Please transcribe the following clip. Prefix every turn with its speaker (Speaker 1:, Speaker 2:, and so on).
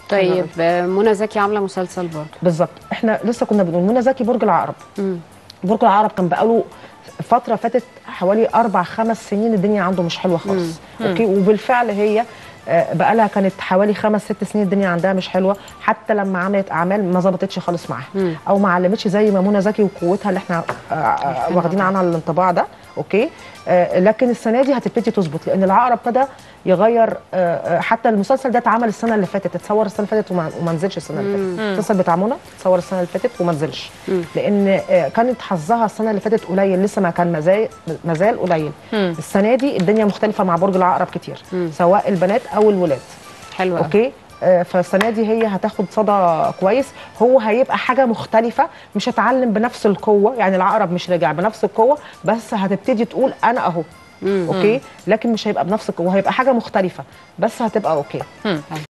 Speaker 1: طيب آه، منى زكي عامله مسلسل برضه
Speaker 2: بالظبط احنا لسه كنا بنقول منى زكي برج العقرب برج العقرب كان بقاله فتره فاتت حوالي اربع خمس سنين الدنيا عنده مش حلوه خالص اوكي وبالفعل هي آه، بقالها كانت حوالي خمس ست سنين الدنيا عندها مش حلوه حتى لما عملت اعمال ما ظبطتش خالص معاها او ما علمتش زي ما منى زكي وقوتها اللي احنا آه، آه، واخدين عنها الانطباع ده اوكي آه، لكن السنه دي هتبتدي تظبط لان العقرب ابتدى يغير آه، آه، حتى المسلسل ده اتعمل السنه اللي فاتت اتصور السنه اللي فاتت وما وما نزلش السنه اللي فاتت المسلسل بتاع منى اتصور السنه اللي فاتت وما نزلش لان آه، كانت حظها السنه اللي فاتت قليل لسه ما كان مازال مازال قليل السنه دي الدنيا مختلفه مع برج العقرب كتير سواء البنات او الولاد
Speaker 1: حلوه أوي.
Speaker 2: اوكي آه، فالسنه دي هي هتاخد صدى كويس هو هيبقى حاجه مختلفه مش هتعلم بنفس القوه يعني العقرب مش رجع بنفس القوه بس هتبتدي تقول انا اهو اوكي لكن مش هيبقى بنفس القوه هيبقى حاجه مختلفه بس هتبقى اوكي